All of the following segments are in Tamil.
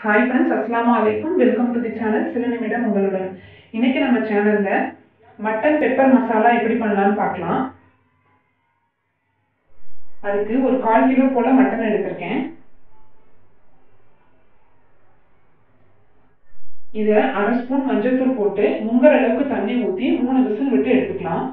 ஹாய் ஃப்ரெண்ட்ஸ் அஸ்ஸலாமு அலைக்கும் வெல்கம் டு தி சேனல் சில நிமிடம் உங்களுடன் இன்னைக்கு நம்ம சேனல்ல மட்டன் பெப்பர் மசாலா எப்படி பண்ணலாம்னு பார்க்கலாம் அதுக்கு ஒரு கால் கிலோ போல மட்டன் எடுத்திருக்கேன் இதை அரை ஸ்பூன் மஞ்சள்தூள் போட்டு முங்குற அளவுக்கு தண்ணி ஊற்றி மூணு விசில் விட்டு எடுத்துக்கலாம்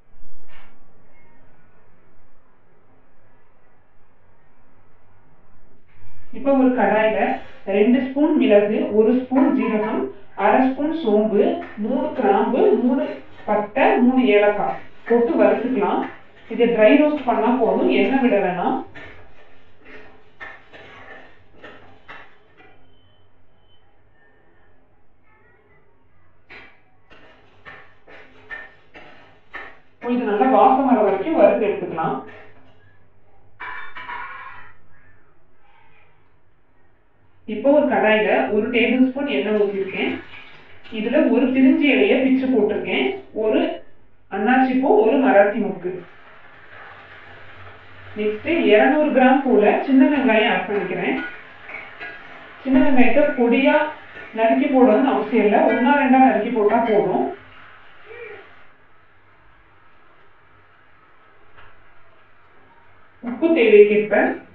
இப்போ ஒரு கடாயில ரெண்டு ஸ்பூன் மிளகு ஒரு ஸ்பூன் ஜீரகம் அரை ஸ்பூன் சோம்பு மூணு கிராம்பு மூணு பட்டை மூணு ஏலக்காய் போட்டு வறுத்துக்கலாம் இதை ட்ரை ரோஸ்ட் பண்ணா போதும் எண்ணெய் விட வேணாம் இது நல்லா வாசம் வர வரைக்கும் வறுத்து எடுத்துக்கலாம் இப்போ ஒரு கடாயில ஒரு டேபிள் ஸ்பூன் எண்ணெய் ஊற்றிருக்கேன் இதுல ஒரு பிரிஞ்சி இலைய பிச்சு போட்டிருக்கேன் ஒரு அன்னாச்சி பூ ஒரு மராத்தி முக்கு நெக்ஸ்ட் இருநூறு கிராம் போல சின்ன வெங்காயம் ஆட் பண்ணிக்கிறேன் சின்ன வெங்காயத்தை பொடியா நறுக்கி போடணும்னு அவசியம் இல்லை ஒன்னா ரெண்டா நறுக்கி போட்டா போதும் உப்பு தேவைக்கேற்ப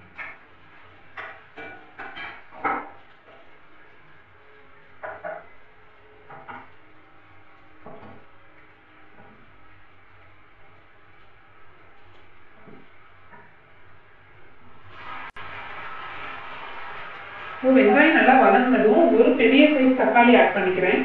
இப்போ வெங்காயம் நல்லா வதங்கினதும் ஒரு பெரிய சைஸ் தக்காளி ஆட் பண்ணிக்கிறேன்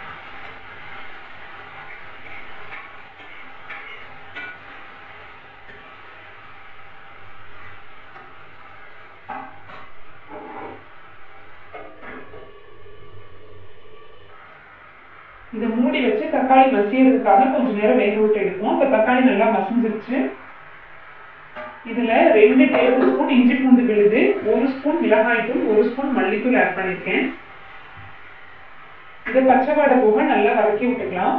இதை மூடி வச்சு தக்காளி மசியறதுக்காக கொஞ்சம் நேரம் வேக விட்டு எடுப்போம் இப்போ தக்காளி நல்லா மசிஞ்சிருச்சு இதுல ரெண்டு டேபிள் ஸ்பூன் இஞ்சி பூண்டு விழுது ஒரு ஸ்பூன் மிளகாய் தூள் ஒரு ஸ்பூன் மல்லித்தூள் ஆட் பண்ணியிருக்கேன் இதை பச்சை வாடை போக நல்லா வதக்கி விட்டுக்கலாம்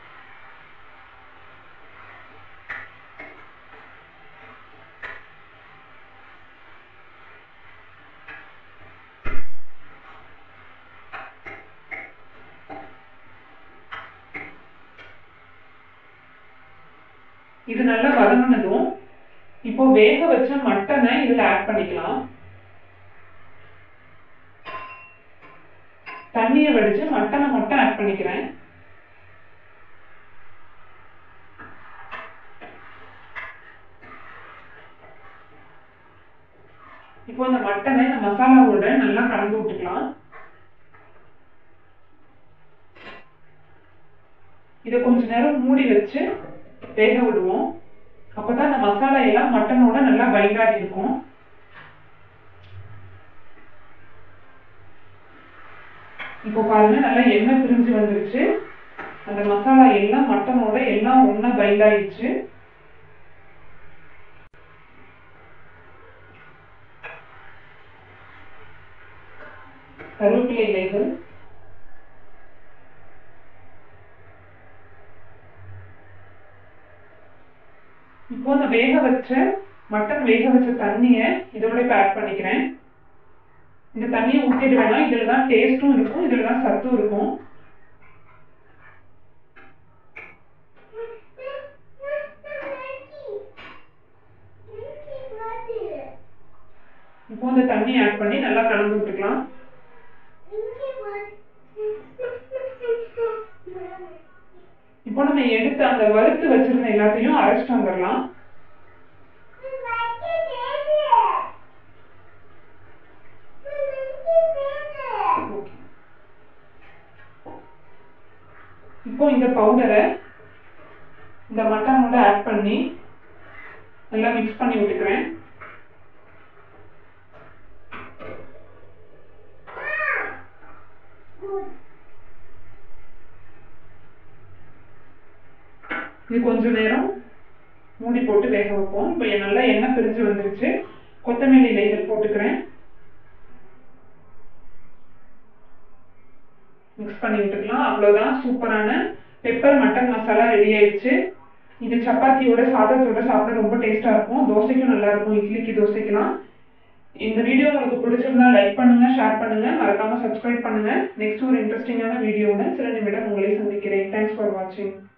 இது நல்லா வதங்கினதும் இப்போ வேக வச்ச மட்டனை இதுல ஆட் பண்ணிக்கலாம் தண்ணியை வடிச்சு மட்டனை மட்டும் ஆட் பண்ணிக்கிறேன் இப்போ இந்த மட்டனை இந்த மசாலாவோட நல்லா கலந்து விட்டுக்கலாம் இதை கொஞ்ச நேரம் மூடி வச்சு வேக விடுவோம் அப்பதான் அந்த மசாலா எல்லாம் மட்டனோட நல்லா பைண்டாகி இருக்கும் இப்போ பாருங்க நல்லா எண்ணெய் பிரிஞ்சு வந்துருச்சு அந்த மசாலா எல்லாம் மட்டனோட எல்லாம் ஒண்ணா பைண்ட் ஆயிடுச்சு கருவேப்பிலை இலைகள் இப்போ இந்த வேக வச்ச மட்டன் வேக வச்ச தண்ணிய இதோட இப்ப ஆட் பண்ணிக்கிறேன் இந்த தண்ணியை ஊற்றிட்டு வேணாம் இதுல தான் டேஸ்ட்டும் இருக்கும் இதுல தான் சத்தும் இருக்கும் இப்போ இந்த தண்ணி ஆட் பண்ணி நல்லா கலந்து விட்டுக்கலாம் இப்போ நம்ம எடுத்து அந்த வறுத்து வச்சிருந்த எல்லாத்தையும் அரைச்சிட்டு வந்துடலாம் இப்போ இந்த பவுடரை இந்த மட்டனோட ஆட் பண்ணி நல்லா மிக்ஸ் பண்ணி விட்டுக்கிறேன் இது கொஞ்ச நேரம் மூடி போட்டு வேக வைப்போம் இப்போ நல்லா எண்ணெய் பிரிஞ்சு வந்துருச்சு கொத்தமல்லி இலைகள் போட்டுக்கிறேன் மிக்ஸ் பண்ணி விட்டுக்கலாம் அவ்வளோதான் சூப்பரான பெப்பர் மட்டன் மசாலா ரெடி ஆயிடுச்சு இது சப்பாத்தியோட சாதத்தோட சாப்பிட ரொம்ப டேஸ்டா இருக்கும் தோசைக்கும் நல்லா இருக்கும் இட்லிக்கு தோசைக்கெல்லாம் இந்த வீடியோ உங்களுக்கு பிடிச்சிருந்தா லைக் பண்ணுங்க ஷேர் பண்ணுங்க மறக்காம சப்ஸ்கிரைப் பண்ணுங்க நெக்ஸ்ட் ஒரு இன்ட்ரெஸ்டிங்கான வீடியோவுடன் சில நிமிடம் உங்களை சந்திக்கிறேன் தேங்க்ஸ் ஃபார் வாட்சிங்